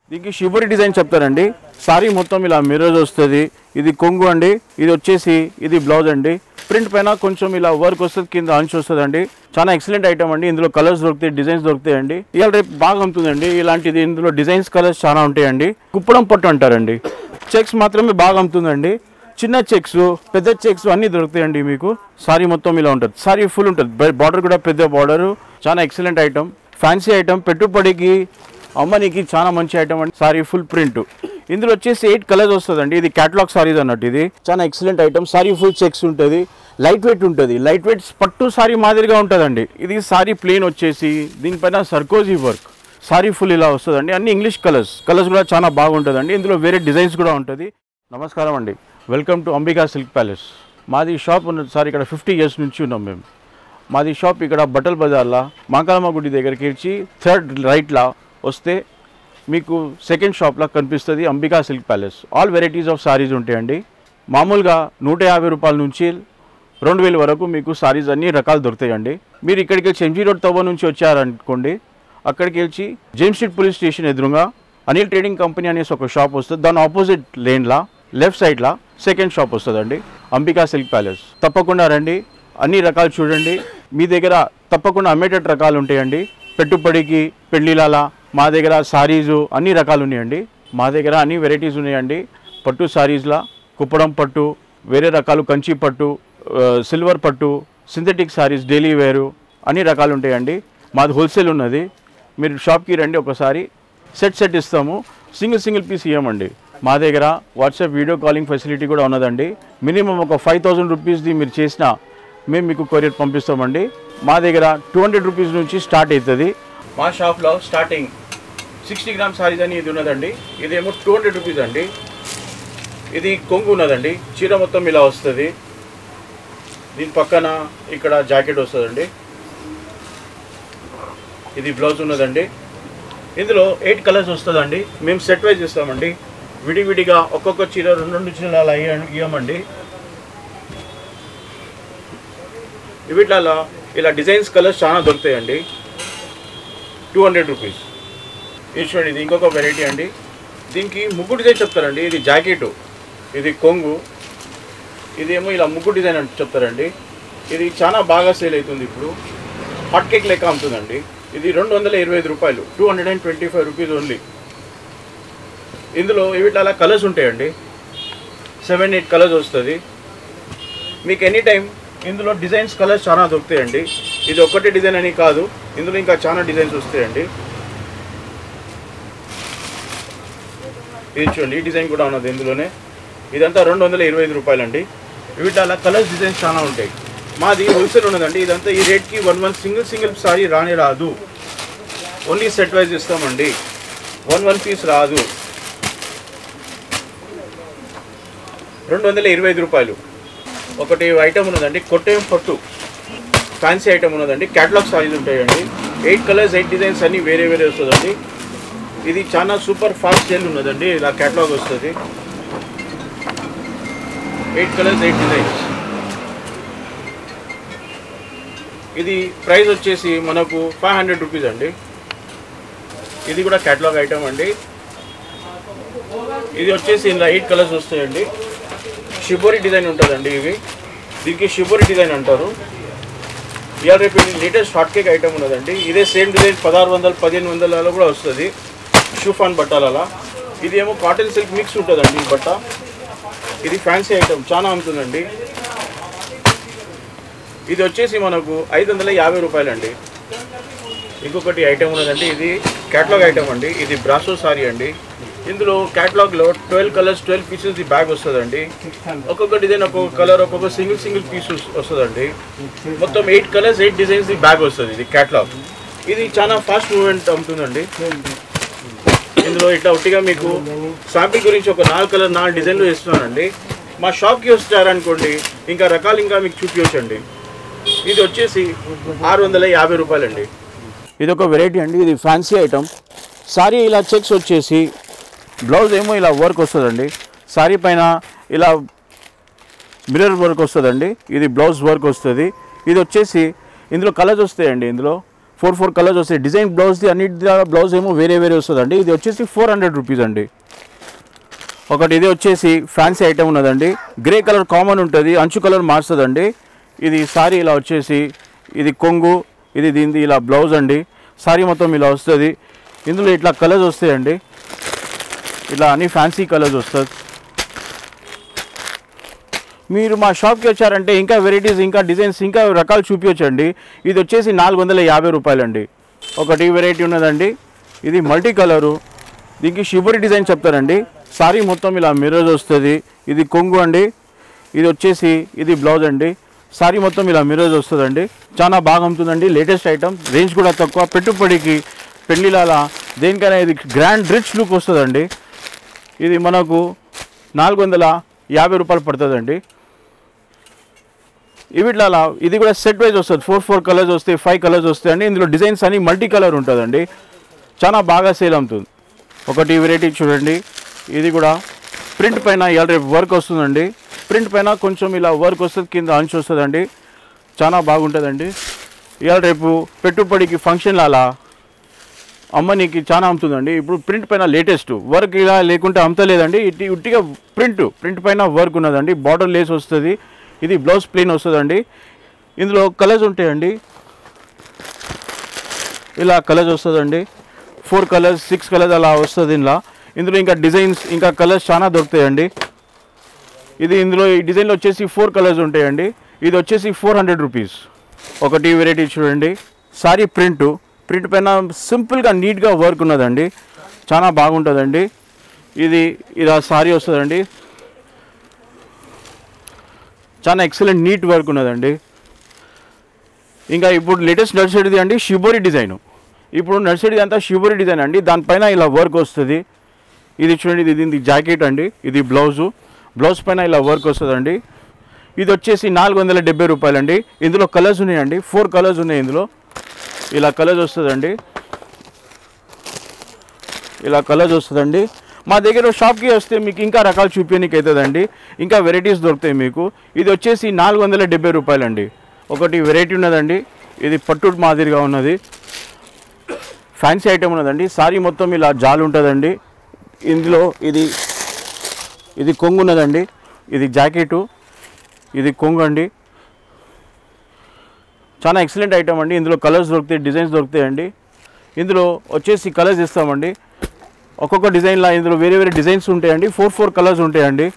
దీనికి shibori design చెప్తారండి సారీ మొత్తం ఇలా మిర్రర్స్ వస్తుంది ఇది కొంగు అండి ఇది వచ్చేసి ఇది బ్లౌజ్ అండి ప్రింట్ పైన కొంచెం ఇలా వర్క్ వస్తుంది కింద అంచు వస్తుంది అండి చాలా ఎక్సలెంట్ ఐటమ్ అండి ఇందులో కలర్స్ దొరుకుతాయి డిజైన్స్ దొరుకుతాయి అండి ఇవాళ రేపు బాగా అమ్ముతుందండి ఇలాంటిది ఇందులో డిజైన్స్ కలర్స్ చాలా ఉంటాయండి కుప్పడం పట్టు అంటారండి చెక్స్ మాత్రమే బాగా అమ్ముతుందండి చిన్న చెక్స్ పెద్ద చెక్స్ అన్నీ దొరుకుతాయండి మీకు సారీ మొత్తం ఇలా ఉంటుంది సారీ ఫుల్ ఉంటుంది బార్డర్ కూడా పెద్ద బార్డర్ చాలా ఎక్సలెంట్ ఐటమ్ ఫ్యాన్సీ ఐటమ్ పెట్టుబడికి అమ్మనికి చాలా మంచి ఐటమ్ అండి సారీ ఫుల్ ప్రింట్ ఇందులో వచ్చేసి ఎయిట్ కలర్స్ వస్తుందండి ఇది క్యాటలాగ్ సారీస్ అన్నట్టు ఇది చాలా excellent item sari full checks ఉంటుంది లైట్ వెయిట్ ఉంటుంది లైట్ వెయిట్ పట్టు సారీ మాదిరిగా ఉంటుందండి ఇది సారీ ప్లేన్ వచ్చేసి దీనిపైన సర్కోజీ వర్క్ సారీ ఫుల్ ఇలా వస్తుందండి అన్ని ఇంగ్లీష్ కలర్స్ కలర్స్ కూడా చాలా బాగుంటుందండి ఇందులో వేరే డిజైన్స్ కూడా ఉంటుంది నమస్కారం అండి welcome to Ambika silk palace మాది షాప్ ఉన్నది సార్ ఇక్కడ ఫిఫ్టీ ఇయర్స్ నుంచి ఉన్నాం మేము మాది షాప్ ఇక్కడ బట్టల్ బజార్లో మాంకాలమ్మ గుడి దగ్గరికి ఇచ్చి థర్డ్ రైట్లా వస్తే మీకు సెకండ్ షాప్లో కనిపిస్తుంది Ambika silk palace all varieties of saris ఉంటాయండి మామూలుగా నూట యాభై రూపాయల నుంచి రెండు వేల వరకు మీకు సారీస్ అన్ని రకాలు దొరుకుతాయండి మీరు ఇక్కడికి వచ్చి ఎంజీ రోడ్ తవ్వ నుంచి వచ్చారనుకోండి అక్కడికి వచ్చి జేమ్స్ స్ట్రీట్ పోలీస్ స్టేషన్ ఎదురుగా అనిల్ ట్రేడింగ్ కంపెనీ అనేసి ఒక షాప్ వస్తుంది దాని ఆపోజిట్ లేన్లా లెఫ్ట్ సైడ్లా సెకండ్ షాప్ వస్తుందండి అంబికా సిల్క్ ప్యాలెస్ తప్పకుండా రండి అన్ని రకాలు చూడండి మీ దగ్గర తప్పకుండా అమ్మేటట్టు రకాలు ఉంటాయండి పెట్టుబడికి పెళ్ళిళ్ళ మా దగ్గర సారీసు అన్ని రకాలు ఉన్నాయండి మా దగ్గర అన్ని వెరైటీస్ ఉన్నాయండి పట్టు సారీస్లా కుప్పడం పట్టు వేరే రకాలు కంచి పట్టు ఆ, సిల్వర్ పట్టు సింథటిక్ సారీస్ డైలీ వేరు అన్ని రకాలు ఉంటాయండి మాది హోల్సేల్ ఉన్నది మీరు షాప్కి రండి ఒకసారి సెట్ సెట్ ఇస్తాము సింగిల్ సింగిల్ పీస్ ఇవ్వమండి మా దగ్గర వాట్సాప్ వీడియో కాలింగ్ ఫెసిలిటీ కూడా ఉన్నదండి మినిమం ఒక ఫైవ్ థౌజండ్ రూపీస్ది మీరు చేసినా మేము మీకు కొరియర్ పంపిస్తామండి మా దగ్గర టూ హండ్రెడ్ రూపీస్ నుంచి స్టార్ట్ అవుతుంది మా షాప్లో స్టార్టింగ్ సిక్స్టీ గ్రామ్ సారీస్ అని ఇది ఉన్నదండి ఇదేమో టూ హండ్రెడ్ రూపీస్ అండి ఇది కొంగు ఉన్నదండి చీర మొత్తం ఇలా వస్తుంది దీని పక్కన ఇక్కడ జాకెట్ వస్తుందండి ఇది బ్లౌజ్ ఉన్నదండి ఇందులో ఎయిట్ కలర్స్ వస్తుందండి మేము సెట్ వైజ్ ఇస్తామండి విడివిడిగా ఒక్కొక్క చీర రెండు రెండు చీరలు అలా ఇయ్య- ఇయ్యమండి వీటిలలో ఇలా డిజైన్స్ కలర్స్ చాలా దొరుకుతాయండి టూ హండ్రెడ్ రూపీస్ ఇది చూడండి ఇది ఇంకొక వెరైటీ అండి దీనికి ముగ్గు డిజైన్ చెప్తారండి ఇది జాకెట్ ఇది కొంగు ఇదేమో ఇలా ముగ్గు డిజైన్ అని చెప్తారండి ఇది చాలా బాగా సేల్ అవుతుంది ఇప్పుడు హాట్ కేక్ లెక్క అమ్ముతుందండి ఇది రెండు వందల ఇరవై ఐదు రూపాయలు two hundred and twenty five rupees only ఇందులో వీటి అలా కలర్స్ ఉంటాయండి సెవెన్ ఎయిట్ కలర్స్ వస్తుంది మీకు ఎనీ టైం ఇందులో డిజైన్స్ కలర్స్ చాలా దొరుకుతాయండి ఇది ఒక్కటే డిజైన్ అని కాదు ఇందులో ఇంకా చాలా డిజైన్స్ వస్తాయండి ఇది చూడండి ఈ డిజైన్ కూడా ఉన్నది ఇందులోనే ఇదంతా రెండు వందల ఇరవై ఐదు రూపాయలండి వీటి అలా కలర్స్ డిజైన్స్ చాలా ఉంటాయి మాది హోల్సేల్ ఉన్నదండి ఇదంతా ఈ రేట్కి one one single single sari రాని రాదు ఓన్లీ సెట్ వైజ్ ఇస్తామండి వన్ వన్ పీస్ రాదు రెండు వందల ఇరవై ఐదు రూపాయలు ఒకటి ఐటమ్ ఉన్నదండి కొట్టేం పట్టు ఫ్యాన్సీ ఐటమ్ ఉన్నదండి క్యాటలాగ్ సారీస్ ఉంటాయండి ఎయిట్ కలర్స్ ఎయిట్ డిజైన్స్ అన్నీ వేరే వేరే వస్తుందండి ఇది చాలా సూపర్ ఫాస్ట్ సేల్ ఉన్నదండి ఇలా క్యాటలాగ్ వస్తుంది ఎయిట్ కలర్స్ ఎయిట్ డిజైన్స్ ఇది ప్రైస్ వచ్చేసి మనకు ఫైవ్ హండ్రెడ్ రూపీస్ అండి ఇది కూడా క్యాటలాగ్ ఐటమ్ అండి ఇది వచ్చేసి ఇలా ఎయిట్ కలర్స్ వస్తాయండి షిబోరి డిజైన్ ఉంటుందండి ఇవి దీనికి షిబోరి డిజైన్ అంటారు ఇవాళ రేపు ఇది లేటెస్ట్ హాట్ కేక్ ఐటమ్ ఉన్నదండి ఇదే సేమ్ డిజైన్ పదహారు వందలు పదిహేను వందలలో కూడా వస్తుంది షూఫాన్ బట్టాలలా ఇది ఏమో కాటన్ సిల్క్ మిక్స్ ఉంటుందండి ఈ బట్ట ఇది ఫ్యాన్సీ ఐటమ్ చాలా అమ్ముతుందండి ఇది వచ్చేసి మనకు ఐదు వందల యాభై రూపాయలండి ఇంకొకటి ఐటమ్ ఉన్నదండి ఇది క్యాటలాగ్ ఐటమ్ అండి ఇది బ్రాసో సారీ అండి ఇందులో క్యాటలాగ్లో twelve colours twelve pieces the bag వస్తుందండి ఒక్కొక్క డిజైన్ ఒక్కొక్క కలర్ ఒక్కొక్క సింగిల్ సింగిల్ పీస్ వస్తుందండి మొత్తం eight colours eight designs the bag వస్తుంది ఇది క్యాటలాగ్ ఇది చాలా ఫాస్ట్ మూవ్మెంట్ అమ్ముతుందండి ఇందులో ఇట్లా ఒకటిగా మీకు శాంపిల్ గురించి ఒక నాలుగు కలర్ నాలుగు డిజైన్లు ఇస్తున్నానండి మా షాప్కి వచ్చారనుకోండి ఇంకా రకాలు ఇంకా మీకు చూపించండి ఇది వచ్చేసి ఆరు వందల యాభై రూపాయలండి ఇది ఒక వెరైటీ అండి ఇది ఫ్యాన్సీ ఐటమ్ సారీ ఇలా చెక్స్ వచ్చేసి బ్లౌజ్ ఏమో ఇలా వర్క్ వస్తుందండి సారీ పైన ఇలా మిర్రర్ వర్క్ వస్తుందండి ఇది బ్లౌజ్ వర్క్ వస్తుంది ఇది వచ్చేసి ఇందులో కలర్స్ వస్తాయండి ఇందులో ఫోర్ ఫోర్ కలర్స్ వస్తాయి డిజైన్ బ్లౌజ్ది అన్నిటి బ్లౌజ్ ఏమో వేరే వేరే వస్తుందండి ఇది వచ్చేసి ఫోర్ హండ్రెడ్ రూపీస్ అండి ఒకటి ఇది వచ్చేసి ఫ్యాన్సీ ఐటమ్ ఉన్నదండి గ్రే కలర్ కామన్ ఉంటుంది అంచు కలర్ మారుతుందండి ఇది సారీ ఇలా వచ్చేసి ఇది కొంగు ఇది దీనిది ఇలా బ్లౌజ్ అండి సారీ మొత్తం ఇలా వస్తుంది ఇందులో ఇట్లా కలర్స్ వస్తాయండి ఇలా అన్ని ఫ్యాన్సీ కలర్స్ వస్తుంది మీరు మా షాప్కి వచ్చారంటే ఇంకా వెరైటీస్ ఇంకా డిజైన్స్ ఇంకా రకాలు చూపించండి ఇది వచ్చేసి నాలుగు వందల యాభై రూపాయలండి ఒకటి వెరైటీ ఉన్నదండి ఇది మల్టీ కలరు దీనికి షిబరి డిజైన్ చెప్తారండి సారీ మొత్తం ఇలా మిర్రర్స్ వస్తుంది ఇది కొంగు అండి ఇది వచ్చేసి ఇది బ్లౌజ్ అండి సారీ మొత్తం ఇలా మిర్రర్స్ వస్తుందండి చాలా బాగా అమ్ముతుందండి లేటెస్ట్ ఐటమ్ రేంజ్ కూడా తక్కువ పెట్టుబడికి పెళ్ళిళ్ళ దేనికైనా ఇది గ్రాండ్ రిచ్ లుక్ వస్తుందండి ఇది మనకు నాలుగు వందల యాభై రూపాయలు పడుతుందండి ఇవిట్లా ఇది కూడా సెట్ వైజ్ వస్తుంది ఫోర్ ఫోర్ కలర్స్ వస్తాయి ఫైవ్ కలర్స్ వస్తాయి అండి ఇందులో డిజైన్స్ అన్ని మల్టీ కలర్ ఉంటుందండి చాలా బాగా సేల్ అవుతుంది ఒకటి వెరైటీ చూడండి ఇది కూడా ప్రింట్ పైన ఇవాళ రేపు వర్క్ వస్తుందండి ప్రింట్ పైన కొంచెం ఇలా వర్క్ వస్తుంది కింద అంచు వస్తుందండి చాలా బాగుంటుందండి ఇవాళ రేపు పెట్టుబడికి ఫంక్షన్లు అలా అమ్మనీకి చాలా అమ్ముతుందండి ఇప్పుడు ప్రింట్ పైన లేటెస్ట్ వర్క్ ఇలా లేకుంటే అమ్మతలేదండి ఇట్టి ఉట్టిగా ప్రింట్ ప్రింట్ పైన వర్క్ ఉన్నదండి బార్డర్ లేస్ వస్తుంది ఇది బ్లౌజ్ ప్లెయిన్ వస్తుందండి ఇందులో కలర్స్ ఉంటాయండి ఇలా కలర్స్ వస్తుందండి ఫోర్ కలర్స్ సిక్స్ కలర్స్ అలా వస్తుంది ఇందులో ఇందులో ఇంకా డిజైన్స్ ఇంకా కలర్స్ చాలా దొరుకుతాయండి ఇది ఇందులో ఈ డిజైన్లో వచ్చేసి ఫోర్ కలర్స్ ఉంటాయండి ఇది వచ్చేసి ఫోర్ హండ్రెడ్ రూపీస్ ఒకటి వెరైటీ చూడండి సారీ ప్రింట్ ప్రింట్ పైన సింపుల్గా నీట్గా వర్క్ ఉన్నదండి చాలా బాగుంటుందండి ఇది ఇలా సారీ వస్తుందండి చాలా ఎక్సలెంట్ నీట్ వర్క్ ఉన్నదండి ఇంకా ఇప్పుడు లేటెస్ట్ నర్సరీది అండి షిబోరి డిజైన్ ఇప్పుడు నర్సరీది అంతా షిబోరి డిజైన్ అండి దానిపైన ఇలా వర్క్ వస్తుంది ఇది చూడండి ఇది దీని జాకెట్ అండి ఇది బ్లౌజు బ్లౌజ్ పైన ఇలా వర్క్ వస్తుందండి ఇది వచ్చేసి నాలుగు వందల డెబ్బై రూపాయలండి ఇందులో కలర్స్ ఉన్నాయండి ఫోర్ కలర్స్ ఉన్నాయి ఇందులో ఇలా కలర్స్ వస్తుందండి ఇలా కలర్స్ వస్తుందండి మా దగ్గర షాప్కి వస్తే మీకు ఇంకా రకాలు చూపించడానికి అవుతుందండి ఇంకా వెరైటీస్ దొరుకుతాయి మీకు ఇది వచ్చేసి నాలుగు వందల డెబ్బై రూపాయలండి ఒకటి వెరైటీ ఉన్నదండి ఇది పట్టు మాదిరిగా ఉన్నది ఫ్యాన్సీ ఐటమ్ ఉన్నదండి సారీ మొత్తం ఇలా జాల్ ఉంటుందండి ఇందులో ఇది ఇది కొంగు ఉన్నదండి ఇది జాకెటు ఇది కొంగు అండి చాలా ఎక్సలెంట్ ఐటమ్ అండి ఇందులో కలర్స్ దొరుకుతాయి డిజైన్స్ దొరుకుతాయండి ఇందులో వచ్చేసి కలర్స్ ఇస్తామండి ఒక్కొక్క డిజైన్లో ఇందులో వేరే వేరే డిజైన్స్ ఉంటాయండి ఫోర్ ఫోర్ కలర్స్ ఉంటాయండి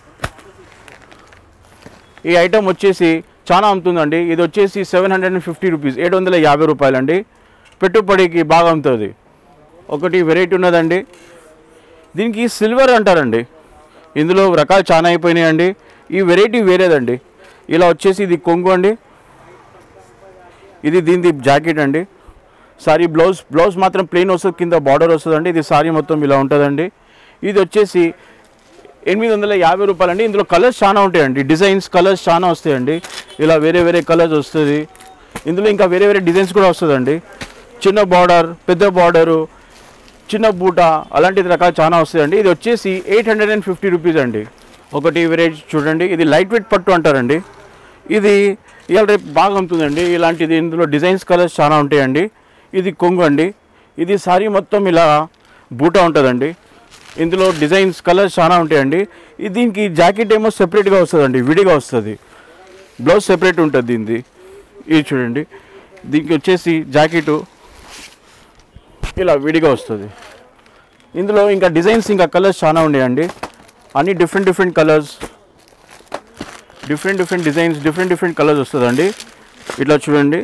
ఈ ఐటమ్ వచ్చేసి చాలా అమ్ముతుందండి ఇది వచ్చేసి seven hundred and fifty rupees ఏడు వందల యాభై రూపాయలండి పెట్టుబడికి బాగా అమ్ముతుంది ఒకటి వెరైటీ ఉన్నదండి దీనికి సిల్వర్ అంటారండి ఇందులో రకాలు చాలా అయిపోయినాయండి ఈ వెరైటీ వేరేదండి ఇలా వచ్చేసి ఇది కొంగు అండి ఇది దీనిది జాకెట్ అండి సారీ బ్లౌజ్ బ్లౌజ్ మాత్రం ప్లెయిన్ వస్తుంది కింద బార్డర్ వస్తుందండి ఇది సారీ మొత్తం ఇలా ఉంటుందండి ఇది వచ్చేసి ఎనిమిది వందల యాభై రూపాయలండి ఇందులో కలర్స్ చాలా ఉంటాయండి డిజైన్స్ కలర్స్ చాలా వస్తాయండి ఇలా వేరే వేరే కలర్స్ వస్తుంది ఇందులో ఇంకా వేరే వేరే డిజైన్స్ కూడా వస్తుందండి చిన్న బార్డర్ పెద్ద బార్డరు చిన్న బూట అలాంటి రకాలు చాలా వస్తాయండి ఇది వచ్చేసి eight hundred and fifty rupees అండి ఒకటి వెరైటీ చూడండి ఇది లైట్ వెయిట్ పట్టు అంటారండి ఇది ఇవాళ రేపు బాగా అమ్ముతుందండి ఇలాంటిది ఇందులో డిజైన్స్ కలర్స్ చాలా ఉంటాయండి ఇది కొంగు అండి ఇది సారీ మొత్తం ఇలా బూట ఉంటుందండి ఇందులో డిజైన్స్ కలర్స్ చాలా ఉంటాయండి ఇది దీనికి జాకెట్ ఏమో సెపరేట్గా వస్తుందండి విడిగా వస్తుంది బ్లౌజ్ సెపరేట్ ఉంటుంది దీనిది ఇది చూడండి దీనికి వచ్చేసి జాకెటు ఇలా విడిగా వస్తుంది ఇందులో ఇంకా డిజైన్స్ ఇంకా కలర్స్ చాలా ఉన్నాయండి అన్ని different different colours different different designs different different colours వస్తుందండి ఇట్లా చూడండి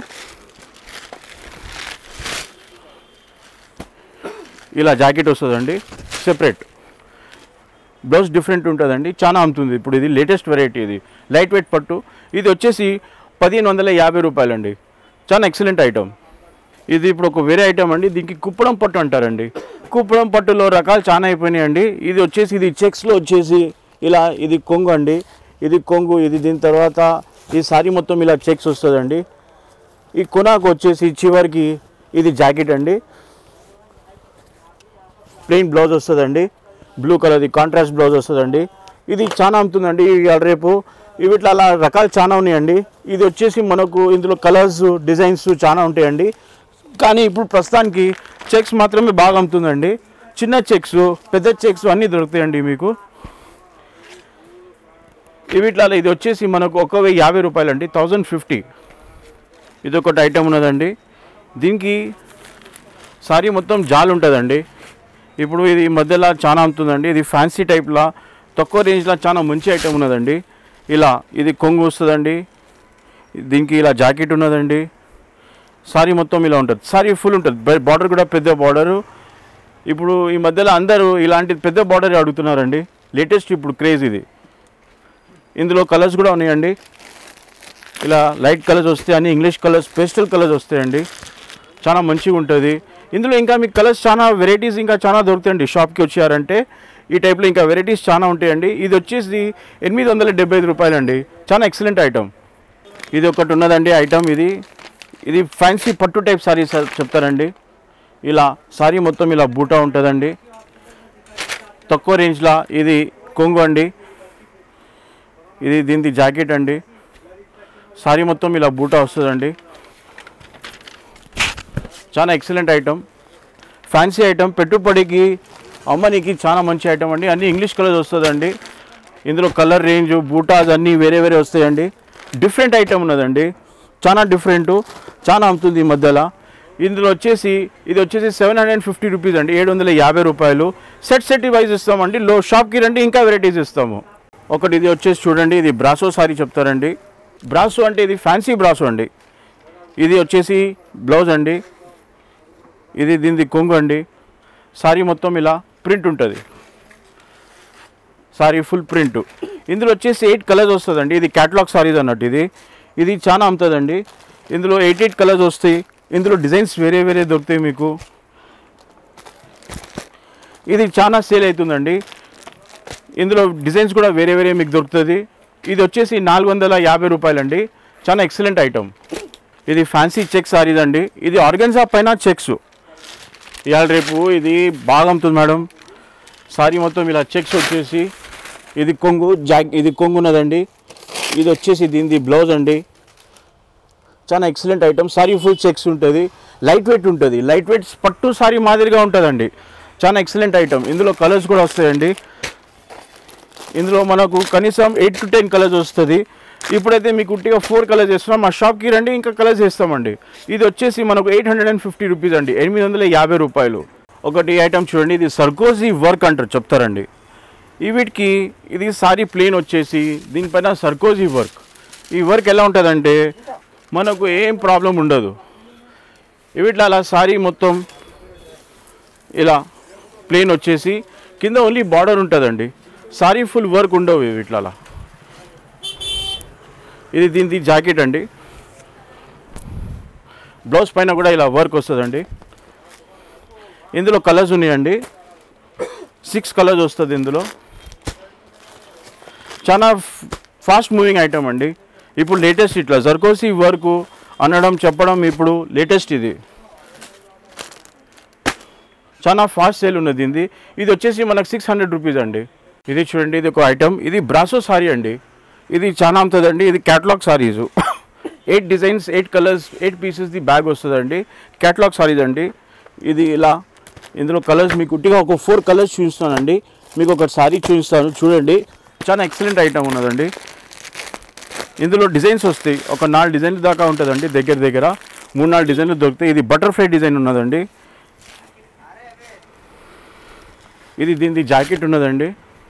ఇలా జాకెట్ వస్తుందండి సెపరేట్ బ్లౌజ్ డిఫరెంట్ ఉంటుందండి చాలా అమ్ముతుంది ఇప్పుడు ఇది లేటెస్ట్ వెరైటీ ఇది లైట్ వెయిట్ పట్టు ఇది వచ్చేసి పదిహేను వందల యాభై రూపాయలండి చాలా ఎక్సలెంట్ ఐటమ్ ఇది ఇప్పుడు ఒక వేరే ఐటమ్ అండి దీనికి కుప్పడం పట్టు అంటారండి కుప్పడం పట్టులో రకాలు చాలా అయిపోయినాయండి ఇది వచ్చేసి ఇది చెక్స్లో వచ్చేసి ఇలా ఇది కొంగు అండి ఇది కొంగు ఇది దీని తర్వాత ఈ సారీ మొత్తం ఇలా చెక్స్ వస్తుందండి ఈ కొనాకు వచ్చేసి చివరికి ఇది జాకెట్ అండి ప్లెయిన్ బ్లౌజ్ వస్తుందండి బ్లూ కలర్ది కాంట్రాస్ట్ బ్లౌజ్ వస్తుందండి ఇది చాలా అమ్ముతుందండి ఇవాళ రేపు వీటిలో అలా రకాలు చాలా ఉన్నాయండి ఇది వచ్చేసి మనకు ఇందులో కలర్స్ డిజైన్స్ చాలా ఉంటాయండి కానీ ఇప్పుడు ప్రస్తుతానికి చెక్స్ మాత్రమే బాగా అమ్ముతుందండి చిన్న చెక్స్ పెద్ద చెక్స్ అన్నీ దొరుకుతాయండి మీకు వీటిలో ఇది వచ్చేసి మనకు ఒక వెయ్యి యాభై రూపాయలు అండి థౌజండ్ ఫిఫ్టీ ఇది ఒకటి ఐటమ్ ఉన్నదండి దీనికి సారీ మొత్తం జాల్ ఉంటుందండి ఇప్పుడు ఇది ఈ మధ్యలో చాలా అమ్ముతుందండి ఇది ఫ్యాన్సీ టైప్లా తక్కువ రేంజ్లో చాలా మంచి ఐటమ్ ఉన్నదండి ఇలా ఇది కొంగు వస్తుందండి దీనికి ఇలా జాకెట్ ఉన్నదండి సారీ మొత్తం ఇలా ఉంటుంది సారీ ఫుల్ ఉంటుంది బార్డర్ కూడా పెద్ద బార్డరు ఇప్పుడు ఈ మధ్యలో అందరూ ఇలాంటి పెద్ద బార్డర్ అడుగుతున్నారండి లేటెస్ట్ ఇప్పుడు క్రేజ్ ఇది ఇందులో కలర్స్ కూడా ఉన్నాయండి ఇలా లైట్ కలర్స్ వస్తాయి అన్ని ఇంగ్లీష్ కలర్స్ పేస్టల్ కలర్స్ వస్తాయండి చాలా మంచిగా ఉంటుంది ఇందులో ఇంకా మీకు కలర్స్ చాలా వెరైటీస్ ఇంకా చాలా దొరుకుతాయండి షాప్కి వచ్చారంటే ఈ టైప్లో ఇంకా వెరైటీస్ చాలా ఉంటాయండి ఇది వచ్చేసి ఎనిమిది వందల డెబ్బై ఐదు రూపాయలండి చాలా ఎక్సలెంట్ ఐటమ్ ఇది ఒకటి ఉన్నదండి ఐటమ్ ఇది ఇది ఫ్యాన్సీ పట్టు టైప్ సారీ చెప్తారండి ఇలా సారీ మొత్తం ఇలా బూటా ఉంటుందండి తక్కువ రేంజ్లో ఇది కొంగు అండి ఇది దీనిది జాకెట్ అండి సారీ మొత్తం ఇలా బూటా వస్తుందండి చాలా ఎక్సలెంట్ ఐటమ్ ఫ్యాన్సీ ఐటమ్ పెట్టుబడికి అమ్మనికి చాలా మంచి ఐటమ్ అండి అన్ని ఇంగ్లీష్ కలర్స్ వస్తుందండి ఇందులో కలర్ రేంజ్ బూటాస్ అన్నీ వేరే వేరే వస్తాయండి డిఫరెంట్ ఐటమ్ ఉన్నదండి చాలా డిఫరెంట్ చాలా అమ్ముతుంది ఈ మధ్యలో ఇందులో వచ్చేసి ఇది వచ్చేసి seven hundred and fifty rupees అండి ఏడు వందల యాభై రూపాయలు సెట్ సెట్ వైజ్ ఇస్తామండి లో షాప్కి రండి ఇంకా వెరైటీస్ ఇస్తాము ఒకటి ఇది వచ్చేసి చూడండి ఇది బ్రాసో సారీ చెప్తారండి బ్రాసో అంటే ఇది ఫ్యాన్సీ బ్రాసో అండి ఇది వచ్చేసి బ్లౌజ్ అండి ఇది దీనిది కొంగు అండి సారీ మొత్తం ఇలా ప్రింట్ ఉంటుంది సారీ ఫుల్ ప్రింట్ ఇందులో వచ్చేసి ఎయిట్ కలర్స్ వస్తుందండి ఇది క్యాటలాగ్ సారీస్ అన్నట్టు ఇది ఇది చాలా అమ్ముతుందండి ఇందులో ఎయిట్ ఎయిట్ కలర్స్ వస్తాయి ఇందులో డిజైన్స్ వేరే వేరే దొరుకుతాయి మీకు ఇది చాలా సేల్ అవుతుందండి ఇందులో డిజైన్స్ కూడా వేరే వేరే మీకు దొరుకుతుంది ఇది వచ్చేసి నాలుగు వందల యాభై రూపాయలండి చాలా ఎక్సలెంట్ ఐటమ్ ఇది ఫ్యాన్సీ చెక్ సారీస్ అండి ఇది ఆర్గన్జా పైన చెక్స్ ఇవాళ రేపు ఇది బాగా అమ్ముతుంది మేడం సారీ మొత్తం ఇలా చెక్స్ వచ్చేసి ఇది కొంగు జాక్ ఇది కొంగు ఉన్నదండి ఇది వచ్చేసి దీనిది బ్లౌజ్ అండి చాలా excellent item sari full checks ఉంటుంది లైట్ వెయిట్ ఉంటుంది లైట్ వెయిట్ పట్టు సారీ మాదిరిగా ఉంటుందండి చాలా ఎక్సలెంట్ ఐటమ్ ఇందులో కలర్స్ కూడా వస్తాయండి ఇందులో మనకు కనీసం ఎయిట్ టు టెన్ కలర్స్ వస్తుంది ఇప్పుడైతే మీకు ఉట్టిగా ఫోర్ కలర్స్ ఇస్తున్నాం మా షాప్కి రండి ఇంకా కలర్స్ ఇస్తామండి ఇది వచ్చేసి మనకు eight hundred and fifty rupees అండి ఎనిమిది వందల యాభై రూపాయలు ఒకటి ఐటమ్ చూడండి ఇది సర్కోజీ వర్క్ అంటారు చెప్తారండి ఈ వీటికి ఇది సారీ ప్లేన్ వచ్చేసి దీనిపైన సర్కోజీ వర్క్ ఈ వర్క్ ఎలా ఉంటుందంటే మనకు ఏం ప్రాబ్లం ఉండదు వీటిలో అలా సారీ మొత్తం ఇలా ప్లేన్ వచ్చేసి కింద ఓన్లీ బార్డర్ ఉంటుందండి సారీ ఫుల్ వర్క్ ఉండవు వీటిలో అలా ఇది దీనిది జాకెట్ అండి బ్లౌజ్ పైన కూడా ఇలా వర్క్ వస్తుందండి ఇందులో కలర్స్ ఉన్నాయండి సిక్స్ కలర్స్ వస్తుంది ఇందులో చాలా ఫాస్ట్ మూవింగ్ ఐటమ్ అండి ఇప్పుడు లేటెస్ట్ ఇట్లా జర్కోసి వర్క్ అనడం చెప్పడం ఇప్పుడు లేటెస్ట్ ఇది చాలా ఫాస్ట్ సేల్ ఉన్నది ఇది ఇది వచ్చేసి మనకు సిక్స్ హండ్రెడ్ రూపీస్ అండి ఇది చూడండి ఇది ఒక ఐటమ్ ఇది బ్రాసో సారీ అండి ఇది చాలా అమ్ముతుందండి ఇది catalogue saris eight designs eight colours eight pieces the bag వస్తుందండి క్యాటలాగ్ సారీస్ అండి ఇది ఇలా ఇందులో కలర్స్ మీకు ఉట్టిగా ఒక ఫోర్ కలర్స్ చూపిస్తానండి మీకు ఒక సారీ చూపిస్తాను చూడండి చాలా ఎక్సలెంట్ ఐటమ్ ఉన్నదండి ఇందులో డిజైన్స్ వస్తాయి ఒక నాలుగు డిజైన్లు దాకా ఉంటుందండి దగ్గర దగ్గర మూడు నాలుగు డిజైన్లు దొరుకుతాయి ఇది బటర్ఫ్లై డిజైన్ ఉన్నదండి ఇది దీనిది జాకెట్ ఉన్నదండి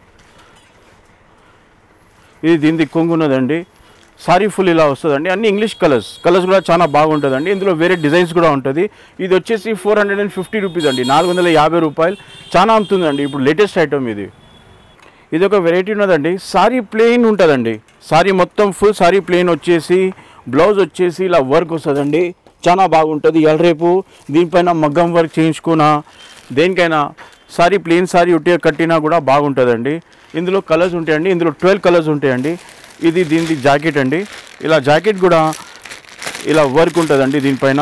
ఇది దీనిది కొంగు ఉన్నదండి సారీ ఫుల్ ఇలా వస్తుందండి అన్ని ఇంగ్లీష్ కలర్స్ కలర్స్ కూడా చాలా బాగుంటుందండి ఇందులో వేరే డిజైన్స్ కూడా ఉంటుంది ఇది వచ్చేసి four hundred and fifty rupees అండి నాలుగు వందల యాభై రూపాయలు చాలా అమ్ముతుందండి ఇప్పుడు లేటెస్ట్ ఐటమ్ ఇది ఇది ఒక వెరైటీ ఉన్నదండి సారీ ప్లెయిన్ ఉంటుందండి సారీ మొత్తం ఫుల్ సారీ ప్లెయిన్ వచ్చేసి బ్లౌజ్ వచ్చేసి ఇలా వర్క్ వస్తుందండి చాలా బాగుంటుంది ఇవాళ రేపు దీనిపైన మగ్గం వర్క్ చేయించుకున్నా దేనికైనా సారీ ప్లెయిన్ సారీ ఉట్టిగా కట్టినా కూడా బాగుంటుందండి ఇందులో కలర్స్ ఉంటాయండి ఇందులో ట్వెల్వ్ కలర్స్ ఉంటాయండి ఇది దీనిది జాకెట్ అండి ఇలా జాకెట్ కూడా ఇలా వర్క్ ఉంటుందండి దీనిపైన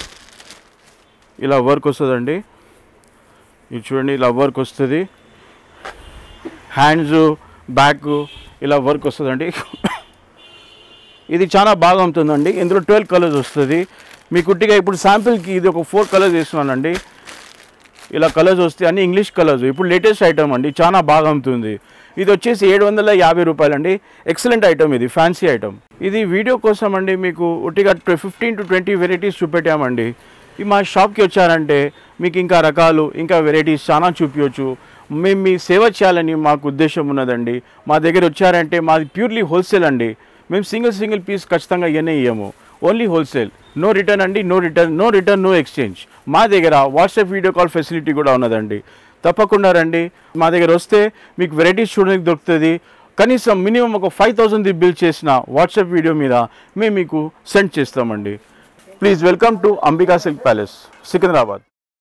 ఇలా వర్క్ వస్తుందండి ఇది చూడండి ఇలా వర్క్ వస్తుంది హ్యాండ్స్ బ్యాక్ ఇలా వర్క్ వస్తుందండి ఇది చాలా బాగా ఉంటుందండి ఇందులో ట్వెల్వ్ కలర్స్ వస్తుంది మీ కుట్టిగా ఇప్పుడు శాంపిల్కి ఇది ఒక ఫోర్ కలర్స్ వేస్తున్నానండి ఇలా కలర్స్ వస్తాయి అన్ని ఇంగ్లీష్ కలర్స్ ఇప్పుడు లేటెస్ట్ ఐటమ్ అండి చాలా బాగా ఉంటుంది ఇది వచ్చేసి ఏడు వందల యాభై రూపాయలండి ఎక్సలెంట్ ఐటమ్ ఇది ఫ్యాన్సీ ఐటమ్ ఇది వీడియో కోసం అండి మీకు ఒట్టిగా ఫిఫ్టీన్ టు ట్వంటీ వెరైటీస్ చూపెట్టామండి ఈ మా షాప్కి వచ్చారంటే మీకు ఇంకా రకాలు ఇంకా వెరైటీస్ చాలా చూపించవచ్చు మేము మీ సేవ చేయాలని మాకు ఉద్దేశం ఉన్నదండి మా దగ్గర వచ్చారంటే మాది ప్యూర్లీ హోల్సేల్ అండి మేము సింగిల్ సింగిల్ పీస్ ఖచ్చితంగా ఇవన్నీ ఇయ్యము ఓన్లీ హోల్సేల్ నో రిటర్న్ అండి no return no return no exchange మా దగ్గర వాట్సాప్ వీడియో కాల్ ఫెసిలిటీ కూడా ఉన్నదండి తప్పకుండా రండి మా దగ్గర వస్తే మీకు వెరైటీస్ చూడడానికి దొరుకుతుంది కనీసం మినిమం ఒక ఫైవ్ థౌసండ్ బిల్ చేసిన వాట్సాప్ వీడియో మీద మేము మీకు సెండ్ చేస్తామండి please welcome to Ambika silk palace Secunderabad